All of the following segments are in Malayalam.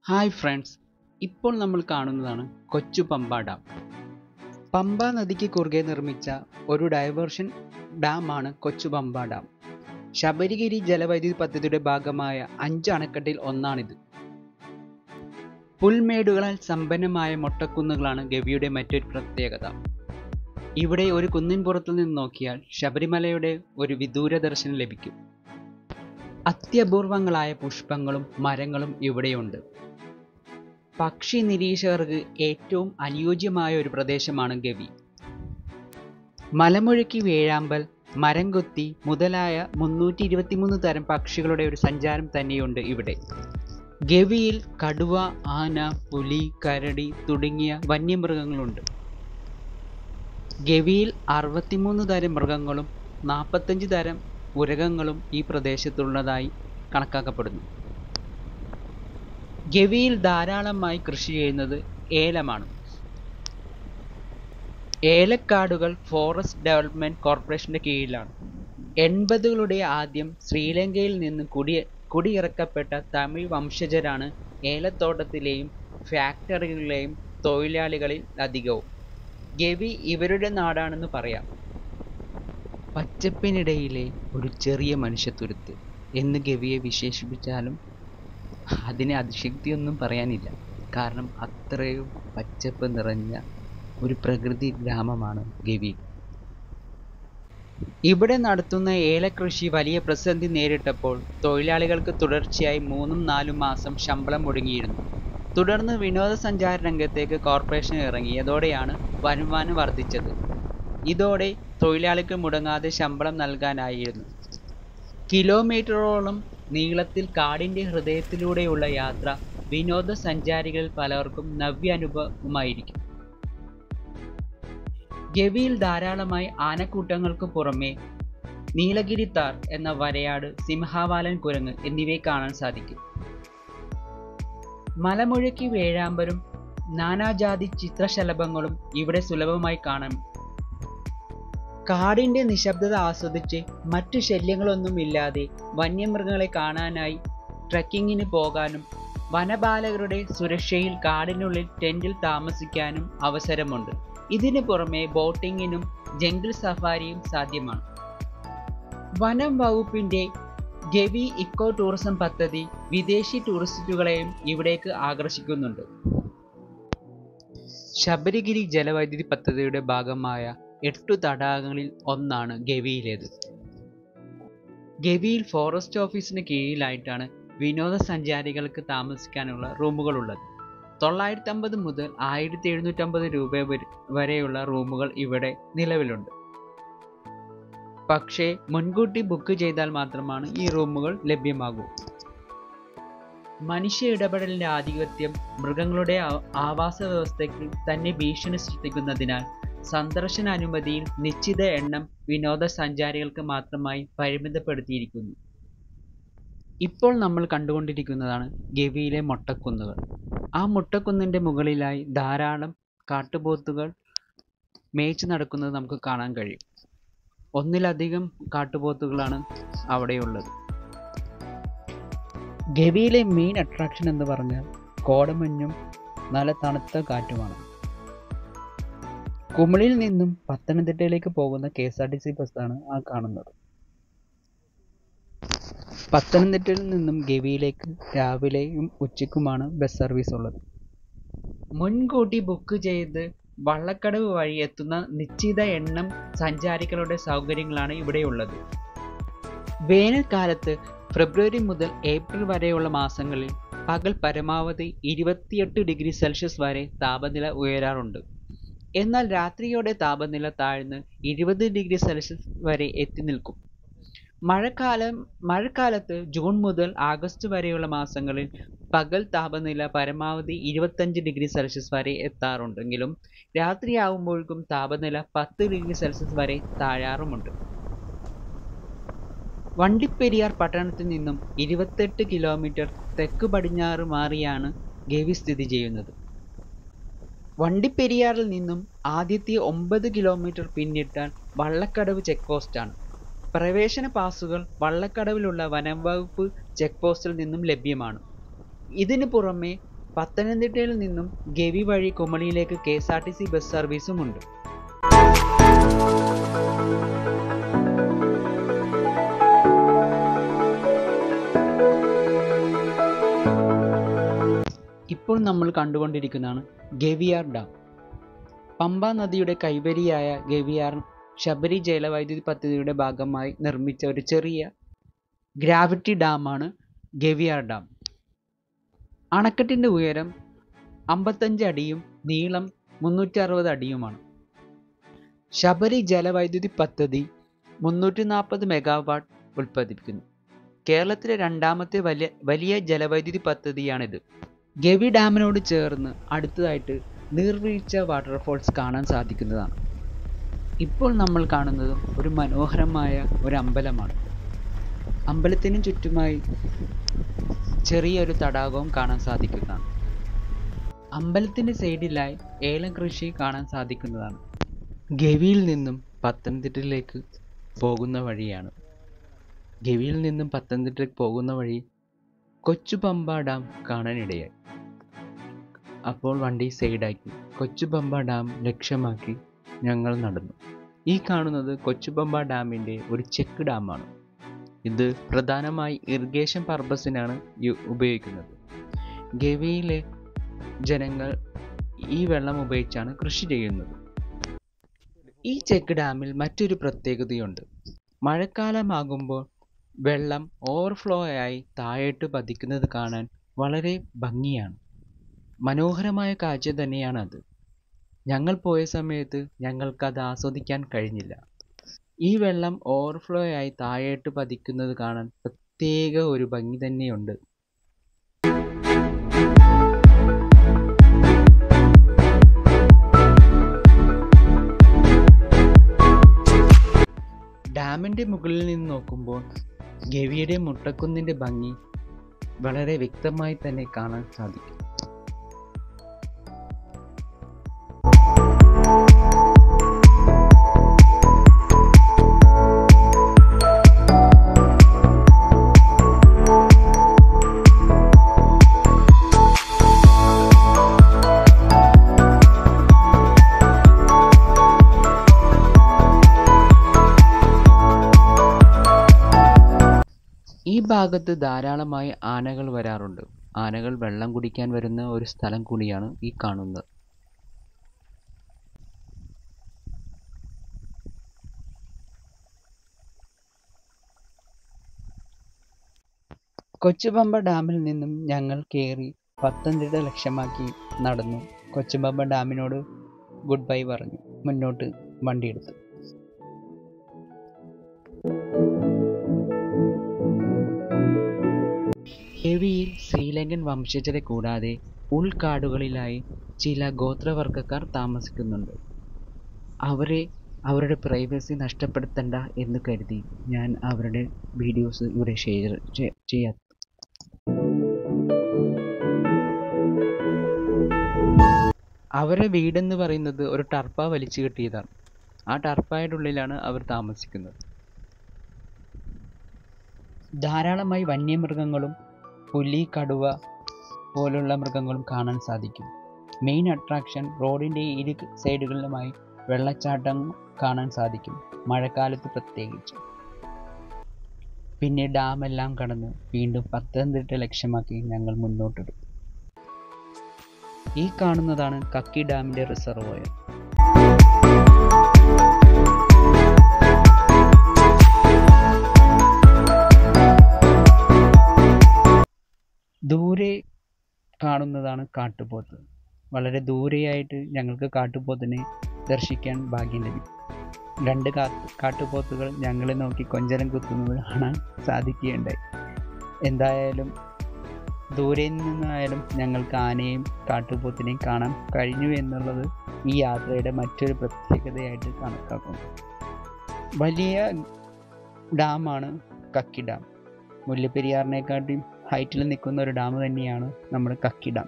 ഹായ് ഫ്രണ്ട്സ് ഇപ്പോൾ നമ്മൾ കാണുന്നതാണ് കൊച്ചു പമ്പ ഡാം പമ്പ നദിക്ക് കുറുകെ നിർമ്മിച്ച ഒരു ഡൈവേർഷൻ ഡാമാണ് കൊച്ചു പമ്പ ഡാം ശബരിഗിരി ജലവൈദ്യുതി പദ്ധതിയുടെ ഭാഗമായ അഞ്ച് അണക്കെട്ടിൽ ഒന്നാണിത് പുൽമേടുകളാൽ സമ്പന്നമായ മൊട്ടക്കുന്നുകളാണ് ഗവിയുടെ മറ്റൊരു പ്രത്യേകത ഇവിടെ ഒരു കുന്നിൻ പുറത്തു നിന്ന് നോക്കിയാൽ ശബരിമലയുടെ ഒരു വിദൂര ദർശനം ലഭിക്കും അത്യപൂർവങ്ങളായ പുഷ്പങ്ങളും മരങ്ങളും ഇവിടെയുണ്ട് പക്ഷി നിരീക്ഷകർക്ക് ഏറ്റവും അനുയോജ്യമായ ഒരു പ്രദേശമാണ് ഗവി മലമുഴക്കി വേഴാമ്പൽ മരംകൊത്തി മുതലായ മുന്നൂറ്റി ഇരുപത്തിമൂന്ന് തരം പക്ഷികളുടെ ഒരു സഞ്ചാരം തന്നെയുണ്ട് ഇവിടെ ഗവിയിൽ കടുവ ആന പുലി കരടി തുടങ്ങിയ വന്യമൃഗങ്ങളുണ്ട് ഗവിയിൽ അറുപത്തിമൂന്ന് തരം മൃഗങ്ങളും നാൽപ്പത്തഞ്ച് തരം ഉരകങ്ങളും ഈ പ്രദേശത്തുള്ളതായി കണക്കാക്കപ്പെടുന്നു ഗവിയിൽ ധാരാളമായി കൃഷി ചെയ്യുന്നത് ഏലമാണ് ഏലക്കാടുകൾ ഫോറസ്റ്റ് ഡെവലപ്മെന്റ് കോർപ്പറേഷന്റെ കീഴിലാണ് എൺപതുകളുടെ ആദ്യം ശ്രീലങ്കയിൽ നിന്ന് കുടി കുടിയിറക്കപ്പെട്ട തമിഴ് വംശജരാണ് ഏലത്തോട്ടത്തിലെയും ഫാക്ടറികളിലെയും തൊഴിലാളികളിൽ അധികവും ഗവി ഇവരുടെ നാടാണെന്ന് പറയാം പച്ചപ്പിനിടയിലെ ഒരു ചെറിയ മനുഷ്യത്തുരുത്ത് എന്ന് ഗവിയെ വിശേഷിപ്പിച്ചാലും അതിന് അതിശക്തിയൊന്നും പറയാനില്ല കാരണം അത്രയും പച്ചപ്പ് നിറഞ്ഞ ഒരു പ്രകൃതി ഗ്രാമമാണ് ഗവി ഇവിടെ നടത്തുന്ന ഏലകൃഷി വലിയ പ്രതിസന്ധി നേരിട്ടപ്പോൾ തൊഴിലാളികൾക്ക് തുടർച്ചയായി മൂന്നും നാലും മാസം ശമ്പളം മുടങ്ങിയിരുന്നു തുടർന്ന് വിനോദസഞ്ചാര രംഗത്തേക്ക് കോർപ്പറേഷൻ ഇറങ്ങിയതോടെയാണ് വരുമാനം വർദ്ധിച്ചത് ഇതോടെ തൊഴിലാളിക്ക് മുടങ്ങാതെ ശമ്പളം നൽകാനായിരുന്നു കിലോമീറ്ററോളം നീളത്തിൽ കാടിന്റെ ഹൃദയത്തിലൂടെയുള്ള യാത്ര വിനോദസഞ്ചാരികളിൽ പലർക്കും നവ്യാനുഭവമായിരിക്കും ഗവിയിൽ ധാരാളമായി ആനക്കൂട്ടങ്ങൾക്ക് പുറമെ നീലഗിരി താർ എന്ന വരയാട് സിംഹവാലൻ കുരങ്ങ് എന്നിവയെ കാണാൻ സാധിക്കും മലമുഴക്കി വേഴാമ്പലും നാനാജാതി ചിത്രശലഭങ്ങളും ഇവിടെ സുലഭമായി കാണാം കാടിന്റെ നിശബ്ദത ആസ്വദിച്ച് മറ്റു ശല്യങ്ങളൊന്നുമില്ലാതെ വന്യമൃഗങ്ങളെ കാണാനായി ട്രക്കിങ്ങിന് പോകാനും വനപാലകരുടെ സുരക്ഷയിൽ കാടിനുള്ളിൽ ടെന്റിൽ താമസിക്കാനും അവസരമുണ്ട് ഇതിനു പുറമെ ബോട്ടിങ്ങിനും ജംഗിൾ സഫാരിയും സാധ്യമാണ് വനം വകുപ്പിന്റെ ഗവി ഇക്കോ ടൂറിസം പദ്ധതി വിദേശി ടൂറിസ്റ്റുകളെയും ഇവിടേക്ക് ആകർഷിക്കുന്നുണ്ട് ശബരിഗിരി ജലവൈദ്യുതി പദ്ധതിയുടെ ഭാഗമായ എട്ടു തടാകങ്ങളിൽ ഒന്നാണ് ഗവിയിലേത് ഗവിയിൽ ഫോറസ്റ്റ് ഓഫീസിന് കീഴിലായിട്ടാണ് വിനോദസഞ്ചാരികൾക്ക് താമസിക്കാനുള്ള റൂമുകളുള്ളത് തൊള്ളായിരത്തി അമ്പത് മുതൽ ആയിരത്തി എഴുന്നൂറ്റമ്പത് രൂപ വരെയുള്ള റൂമുകൾ ഇവിടെ നിലവിലുണ്ട് പക്ഷേ മുൻകൂട്ടി ബുക്ക് ചെയ്താൽ മാത്രമാണ് ഈ റൂമുകൾ ലഭ്യമാകൂ മനുഷ്യ ഇടപെടലിന്റെ ആധിപത്യം മൃഗങ്ങളുടെ ആവാസ വ്യവസ്ഥയ്ക്ക് തന്നെ ഭീഷണി സൃഷ്ടിക്കുന്നതിനാൽ സന്ദർശന അനുമതിയിൽ നിശ്ചിത എണ്ണം വിനോദസഞ്ചാരികൾക്ക് മാത്രമായി പരിമിതപ്പെടുത്തിയിരിക്കുന്നു ഇപ്പോൾ നമ്മൾ കണ്ടുകൊണ്ടിരിക്കുന്നതാണ് ഗവിയിലെ മൊട്ടക്കുന്നുകൾ ആ മുട്ടക്കുന്നിൻ്റെ മുകളിലായി ധാരാളം കാട്ടുപോത്തുകൾ മേച്ചു നടക്കുന്നത് നമുക്ക് കാണാൻ കഴിയും ഒന്നിലധികം കാട്ടുപോത്തുകളാണ് അവിടെയുള്ളത് ഗവിയിലെ മെയിൻ അട്രാക്ഷൻ എന്ന് പറഞ്ഞാൽ കോടമഞ്ഞും നല്ല തണുത്ത കാറ്റുമാണ് കുമിളിൽ നിന്നും പത്തനംതിട്ടയിലേക്ക് പോകുന്ന K S R T C ബസ്സാണ് ആ കാണുന്നത് പത്തനംതിട്ടയിൽ നിന്നും ഗവിയിലേക്ക് രാവിലെയും ഉച്ചയ്ക്കുമാണ് ബസ് സർവീസ് ഉള്ളത് മുൻകൂട്ടി ബുക്ക് ചെയ്ത് വള്ളക്കടവ് വഴി എത്തുന്ന നിശ്ചിത എണ്ണം സഞ്ചാരികളുടെ സൗകര്യങ്ങളാണ് ഇവിടെയുള്ളത് വേനൽക്കാലത്ത് ഫെബ്രുവരി മുതൽ ഏപ്രിൽ വരെയുള്ള മാസങ്ങളിൽ പകൽ പരമാവധി ഇരുപത്തിയെട്ട് ഡിഗ്രി സെൽഷ്യസ് വരെ താപനില ഉയരാറുണ്ട് എന്നാൽ രാത്രിയോടെ താപനില താഴ്ന്ന് ഇരുപത് ഡിഗ്രി സെൽഷ്യസ് വരെ എത്തി നിൽക്കും മഴക്കാലം മഴക്കാലത്ത് ജൂൺ മുതൽ ആഗസ്റ്റ് വരെയുള്ള മാസങ്ങളിൽ പകൽ താപനില പരമാവധി ഇരുപത്തഞ്ച് ഡിഗ്രി സെൽഷ്യസ് വരെ എത്താറുണ്ടെങ്കിലും രാത്രിയാവുമ്പോഴേക്കും താപനില പത്ത് ഡിഗ്രി സെൽഷ്യസ് വരെ താഴാറുമുണ്ട് വണ്ടിപ്പെരിയാർ പട്ടണത്തിൽ നിന്നും ഇരുപത്തെട്ട് കിലോമീറ്റർ തെക്ക് പടിഞ്ഞാറ് മാറിയാണ് ഗവി സ്ഥിതി ചെയ്യുന്നത് വണ്ടിപ്പെരിയാറിൽ നിന്നും ആദ്യത്തെ ഒമ്പത് കിലോമീറ്റർ പിന്നിട്ടാൽ വള്ളക്കടവ് ചെക്ക് പോസ്റ്റാണ് പ്രവേശന പാസുകൾ വള്ളക്കടവിലുള്ള വനം വകുപ്പ് ചെക്ക് പോസ്റ്റിൽ നിന്നും ലഭ്യമാണ് ഇതിനു പുറമെ പത്തനംതിട്ടയിൽ നിന്നും ഗവി വഴി കുമളിയിലേക്ക് K S R T C bus സർവീസുമുണ്ട് ഇപ്പോൾ നമ്മൾ കണ്ടുകൊണ്ടിരിക്കുന്നതാണ് ഗവിയാർ ഡാം പമ്പ നദിയുടെ കൈവരിയായ ഗവിയാർ ശബരി ജലവൈദ്യുതി പദ്ധതിയുടെ ഭാഗമായി നിർമ്മിച്ച ഒരു ചെറിയ ഗ്രാവിറ്റി ഡാമാണ് ഗവിയാർ ഡാം അണക്കെട്ടിൻ്റെ ഉയരം അമ്പത്തഞ്ച് അടിയും നീളം മുന്നൂറ്റി അറുപത് അടിയുമാണ് ശബരി ജലവൈദ്യുതി പദ്ധതി മുന്നൂറ്റി നാൽപ്പത് മെഗാവാട്ട് ഉൽപ്പാദിപ്പിക്കുന്നു കേരളത്തിലെ രണ്ടാമത്തെ വലിയ വലിയ ജലവൈദ്യുതി പദ്ധതിയാണിത് ഗവി ഡാമിനോട് ചേർന്ന് അടുത്തതായിട്ട് നീർവീഴ്ച വാട്ടർഫോൾസ് കാണാൻ സാധിക്കുന്നതാണ് ഇപ്പോൾ നമ്മൾ കാണുന്നത് ഒരു മനോഹരമായ ഒരു അമ്പലമാണ് അമ്പലത്തിന് ചുറ്റുമായി ചെറിയൊരു തടാകവും കാണാൻ സാധിക്കുന്നതാണ് അമ്പലത്തിൻ്റെ സൈഡിലായി ഏലം കൃഷി കാണാൻ സാധിക്കുന്നതാണ് ഗവിയിൽ നിന്നും പത്തനംതിട്ടയിലേക്ക് പോകുന്ന വഴിയാണ് ഗവിയിൽ നിന്നും പത്തനംതിട്ടയിലേക്ക് പോകുന്ന വഴി കൊച്ചുപമ്പ ഡാം കാണാനിടയായി അപ്പോൾ വണ്ടി സൈഡാക്കി കൊച്ചുപമ്പ ഡാം ലക്ഷ്യമാക്കി ഞങ്ങൾ നടന്നു ഈ കാണുന്നത് കൊച്ചുപമ്പ ഡാമിൻ്റെ ഒരു ചെക്ക് ഡാമാണ് ഇത് പ്രധാനമായി ഇറിഗേഷൻ പർപ്പസിനാണ് യു- ഉപയോഗിക്കുന്നത് ഗവിയിലെ ജനങ്ങൾ ഈ വെള്ളം ഉപയോഗിച്ചാണ് കൃഷി ചെയ്യുന്നത് ഈ ചെക്ക് ഡാമിൽ മറ്റൊരു പ്രത്യേകതയുണ്ട് മഴക്കാലമാകുമ്പോൾ വെള്ളം ഓവർഫ്ലോ ആയി താഴോട്ട് പതിക്കുന്നത് കാണാൻ വളരെ ഭംഗിയാണ് മനോഹരമായ കാഴ്ച തന്നെയാണത് ഞങ്ങൾ പോയ സമയത്ത് ഞങ്ങൾക്കത് ആസ്വദിക്കാൻ കഴിഞ്ഞില്ല ഈ വെള്ളം ഓവർഫ്ലോ ആയി താഴോട്ട് പതിക്കുന്നത് കാണാൻ പ്രത്യേക ഒരു ഭംഗി തന്നെയുണ്ട് ഡാമിൻ്റെ മുകളിൽ നിന്ന് നോക്കുമ്പോൾ ഗവിയുടെ മുട്ടക്കുന്നിൻ്റെ ഭംഗി വളരെ വ്യക്തമായി തന്നെ കാണാൻ സാധിക്കും ഈ ഭാഗത്ത് ധാരാളമായി ആനകൾ വരാറുണ്ട് ആനകൾ വെള്ളം കുടിക്കാൻ വരുന്ന ഒരു സ്ഥലം കൂടിയാണ് ഈ കാണുന്നത് കൊച്ചുപമ്പ ഡാമിൽ നിന്നും ഞങ്ങൾ കയറി പത്തനംതിട്ട ലക്ഷ്യമാക്കി നടന്നു കൊച്ചുപമ്പ ഡാമിനോട് ഗുഡ് ബൈ പറഞ്ഞു മുന്നോട്ട് വണ്ടിയെടുത്തു ഗവിയിൽ ശ്രീലങ്കൻ വംശജരെ കൂടാതെ ഉൾക്കാടുകളിലായി ചില ഗോത്രവർഗക്കാർ താമസിക്കുന്നുണ്ട് അവരെ അവരുടെ പ്രൈവസി നഷ്ടപ്പെടുത്തണ്ട എന്ന് കരുതി ഞാൻ അവരുടെ വീഡിയോസ് ഇവിടെ ഷെയർ ചെയ്യാം അവരുടെ വീടെന്ന് പറയുന്നത് ഒരു ടർപ്പ വലിച്ചു കെട്ടിയതാണ് ആ ടർപ്പായുടെ ഉള്ളിലാണ് അവർ താമസിക്കുന്നത് ധാരാളമായി വന്യമൃഗങ്ങളും പുലി കടുവ പോലുള്ള മൃഗങ്ങളും കാണാൻ സാധിക്കും മെയിൻ അട്രാക്ഷൻ റോഡിൻ്റെ ഇരു സൈഡുകളിലുമായി വെള്ളച്ചാട്ടം കാണാൻ സാധിക്കും മഴക്കാലത്ത് പ്രത്യേകിച്ച് പിന്നെ ഡാം എല്ലാം കടന്ന് വീണ്ടും പത്തനംതിട്ട ലക്ഷ്യമാക്കി ഞങ്ങൾ മുന്നോട്ടെടുത്തു ഈ കാണുന്നതാണ് കക്കി ഡാമിൻ്റെ റിസർവോയർ ദൂരെ കാണുന്നതാണ് കാട്ടുപോത്ത് വളരെ ദൂരെയായിട്ട് ഞങ്ങൾക്ക് കാട്ടുപോത്തിനെ ദർശിക്കാൻ ഭാഗ്യം ലഭിക്കും രണ്ട് കാട്ട് കാട്ടുപോത്തുകൾ ഞങ്ങളെ നോക്കി കൊഞ്ചലം കുത്തുന്നത് കാണാൻ സാധിക്കുകയുണ്ടായി എന്തായാലും ദൂരെ നിന്നായാലും ഞങ്ങൾക്ക് ആനയും കാട്ടുപോത്തിനെയും കാണാൻ കഴിഞ്ഞു എന്നുള്ളത് ഈ യാത്രയുടെ മറ്റൊരു പ്രത്യേകതയായിട്ട് കണക്കാക്കുന്നു വലിയ ഡാമാണ് കക്കി ഡാം മുല്ലപ്പെരിയാറിനെക്കാട്ടിയും ഹൈറ്റിൽ നിൽക്കുന്ന ഒരു ഡാം തന്നെയാണ് നമ്മുടെ കക്കി ഡാം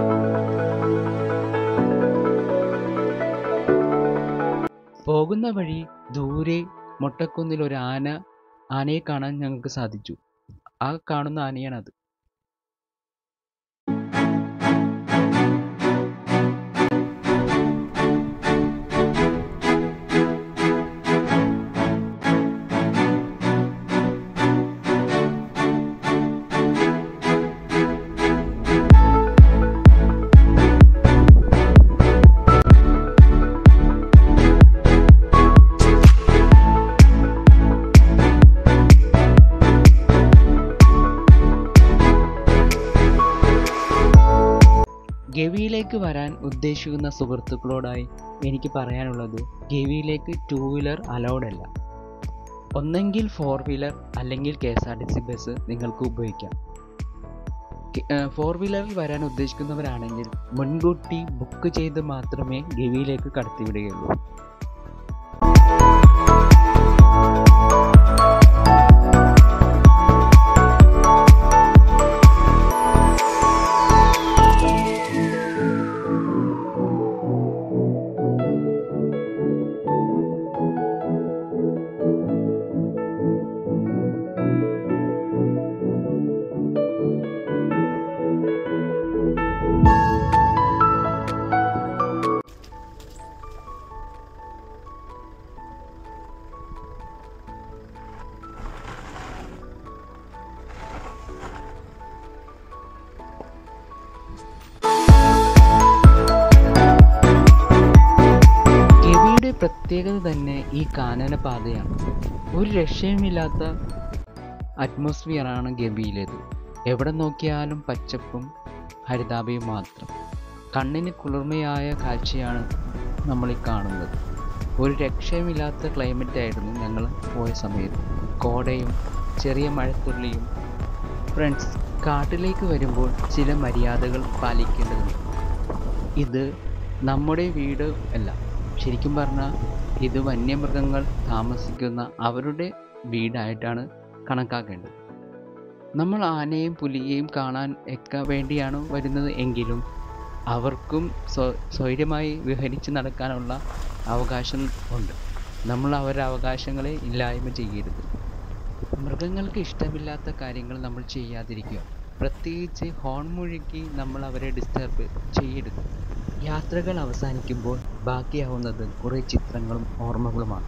പോകുന്ന വഴി ദൂരെ മൊട്ടക്കുന്നിൽ ഒരു ആന ആനയെ കാണാൻ ഞങ്ങൾക്ക് സാധിച്ചു ആ കാണുന്ന ആനയാണത് ഗവിയിലേക്ക് വരാൻ ഉദ്ദേശിക്കുന്ന സുഹൃത്തുക്കളോടായി എനിക്ക് പറയാനുള്ളത് ഗവിയിലേക്ക് ടൂ വീലർ അലൗഡ് അല്ല ഒന്നെങ്കിൽ ഫോർ വീലർ അല്ലെങ്കിൽ K S R T C bus നിങ്ങൾക്ക് ഉപയോഗിക്കാം ഫോർ വീലറിൽ വരാൻ ഉദ്ദേശിക്കുന്നവരാണെങ്കിൽ മുൻകൂട്ടി ബുക്ക് ചെയ്ത് മാത്രമേ ഗവിയിലേക്ക് കടത്തിവിടുകയുള്ളൂ ഗവിയുടെ പ്രത്യേകത തന്നെ ഈ കാനനപാതയാണ് ഒരു രക്ഷയുമില്ലാത്ത അറ്റ്മോസ്ഫിയറാണ് ഗവിയിലേത് എവിടെ നോക്കിയാലും പച്ചപ്പും ഹരിതാപയും മാത്രം കണ്ണിന് കുളിർമയായ കാഴ്ചയാണ് നമ്മൾ ഈ കാണുന്നത് ഒരു രക്ഷയുമില്ലാത്ത ക്ലൈമറ്റ് ആയിരുന്നു ഞങ്ങൾ പോയ സമയത്ത് കോടയും ചെറിയ മഴത്തുള്ളിയും ഫ്രണ്ട്സ് കാട്ടിലേക്ക് വരുമ്പോൾ ചില മര്യാദകൾ പാലിക്കേണ്ടതുണ്ട് ഇത് നമ്മുടെ വീട് അല്ല ശരിക്കും പറഞ്ഞാൽ ഇത് വന്യമൃഗങ്ങൾ താമസിക്കുന്ന അവരുടെ വീടായിട്ടാണ് കണക്കാക്കേണ്ടത് നമ്മൾ ആനയും പുലിയെയും കാണാൻ ഒക്കെ വേണ്ടിയാണ് വരുന്നത് എങ്കിലും അവർക്കും സ്വ സ്വൈര്യമായി വിഹരിച്ച് നടക്കാനുള്ള അവകാശം ഉണ്ട് നമ്മൾ അവരുടെ അവകാശങ്ങളെ ഇല്ലായ്മ ചെയ്യരുത് മൃഗങ്ങൾക്ക് ഇഷ്ടമില്ലാത്ത കാര്യങ്ങൾ നമ്മൾ ചെയ്യാതിരിക്കുക പ്രത്യേകിച്ച് ഹോൺ മുഴുക്കി നമ്മൾ അവരെ ഡിസ്റ്റർബ് ചെയ്യരുത് യാത്രകൾ അവസാനിക്കുമ്പോൾ ബാക്കിയാവുന്നത് കുറേ ചിത്രങ്ങളും ഓർമ്മകളുമാണ്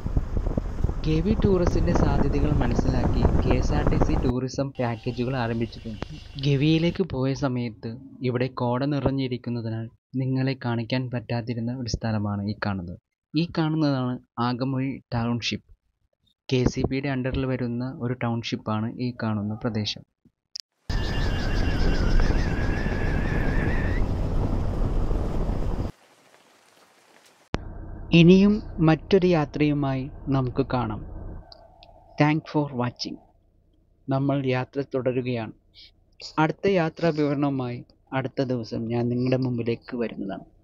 കെ വി ടൂറിസത്തിൻ്റെ സാധ്യതകൾ മനസ്സിലാക്കി K S R T C tourism പാക്കേജുകൾ ആരംഭിച്ചിട്ടുണ്ട് ഗവിയിലേക്ക് പോയ സമയത്ത് ഇവിടെ കോട നിറഞ്ഞിരിക്കുന്നതിനാൽ നിങ്ങളെ കാണിക്കാൻ പറ്റാതിരുന്ന ഒരു സ്ഥലമാണ് ഈ കാണുന്നത് ഈ കാണുന്നതാണ് ആഗമൊഴി ടൗൺഷിപ്പ് കെ സി ബിയുടെ അണ്ടറിൽ വരുന്ന ഒരു ടൗൺഷിപ്പാണ് ഈ കാണുന്ന പ്രദേശം ഇനിയും മറ്റൊരു യാത്രയുമായി നമുക്ക് കാണാം താങ്ക് ഫോർ വാച്ചിങ് നമ്മൾ യാത്ര തുടരുകയാണ് അടുത്ത യാത്രാ വിവരണവുമായി അടുത്ത ദിവസം ഞാൻ നിങ്ങളുടെ മുമ്പിലേക്ക് വരുന്നതാണ്